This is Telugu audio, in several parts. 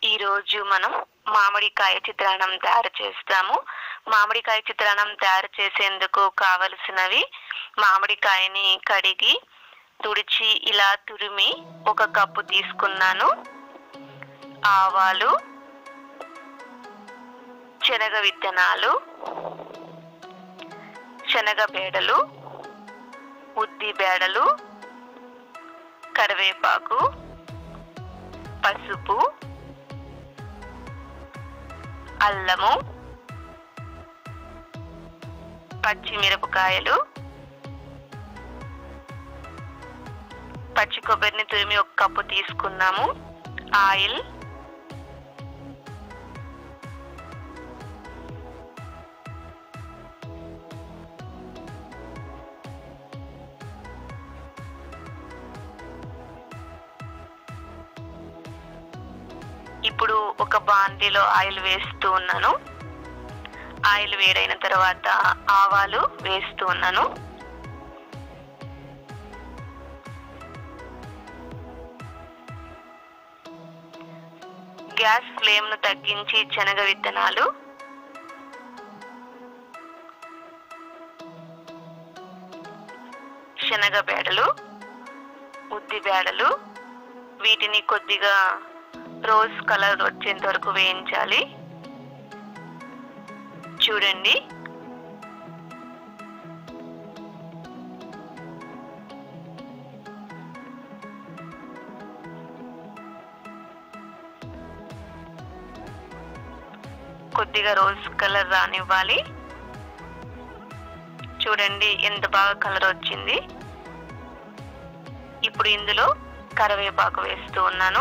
ఈ రోజు మనం మామిడికాయ చిత్రాన్నం తయారు చేస్తాము మామిడికాయ చిత్రాన్నం తయారు చేసేందుకు కావలసినవి మామిడికాయని కడిగి తుడిచి ఇలా తురిమి ఒక కప్పు తీసుకున్నాను ఆవాలు శనగ విత్తనాలు శనగ బేడలు ఉద్ది బేడలు కరివేపాకు పసుపు అల్లము పచ్చిమిరపకాయలు పచ్చి కొబ్బరిని తురిమి ఒక కప్పు తీసుకున్నాము ఆయిల్ ఇప్పుడు ఒక బాండీలో ఆయిల్ వేస్తూ ఉన్నాను ఆయిల్ వేడైన తర్వాత ఆవాలు వేస్తూ ఉన్నాను గ్యాస్ ఫ్లేమ్ ను తగ్గించి శనగ విత్తనాలు శనగ బేడలు ఉద్ది బేడలు వీటిని కొద్దిగా రోజ్ కలర్ వచ్చేంత వరకు వేయించాలి చూడండి కొద్దిగా రోజ్ కలర్ రానివ్వాలి చూడండి ఎంత బాగా కలర్ వచ్చింది ఇప్పుడు ఇందులో కరివేపాకు వేస్తూ ఉన్నాను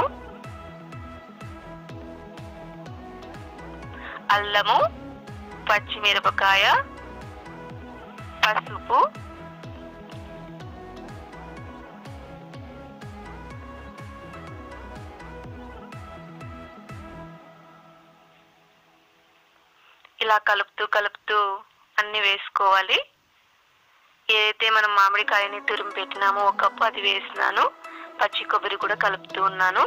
అల్లము పచ్చిమిరపకాయ పసుపు ఇలా కలుపుతూ కలుపుతూ అన్ని వేసుకోవాలి ఏదైతే మనం మామిడికాయని తురిమి పెట్టినామో ఒక కప్పు అది వేసినాను పచ్చి కొబ్బరి కూడా కలుపుతూ ఉన్నాను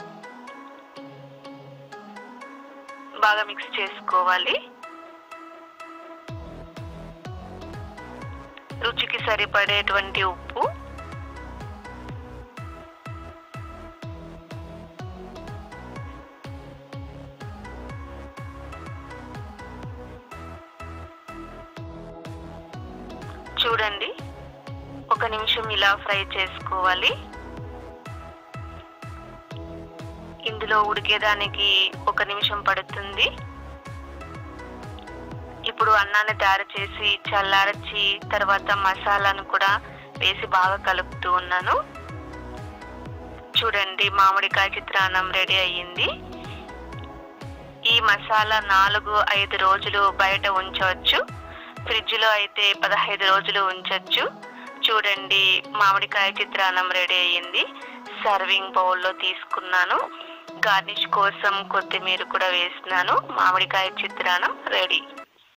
బాగా మిక్స్ చేసుకోవాలి రుచికి సరిపడేటువంటి ఉప్పు చూడండి ఒక నిమిషం ఇలా ఫ్రై చేసుకోవాలి ఇందులో ఉడికేదానికి ఒక నిమిషం పడుతుంది ఇప్పుడు అన్నాన్ని తయారు చేసి చల్లారచి తర్వాత మసాలాను కూడా వేసి బాగా కలుపుతూ ఉన్నాను చూడండి మామిడికాయ చిత్రాన్నం రెడీ అయ్యింది ఈ మసాలా నాలుగు ఐదు రోజులు బయట ఉంచవచ్చు ఫ్రిడ్జ్ లో అయితే పదహైదు రోజులు ఉంచవచ్చు చూడండి మామిడికాయ చిత్రాన్నం రెడీ అయ్యింది సర్వింగ్ బౌల్లో తీసుకున్నాను గార్నిష్ కోసం కొత్తిమీర కూడా వేసినాను మామిడికాయ చిత్రాన్నం రెడీ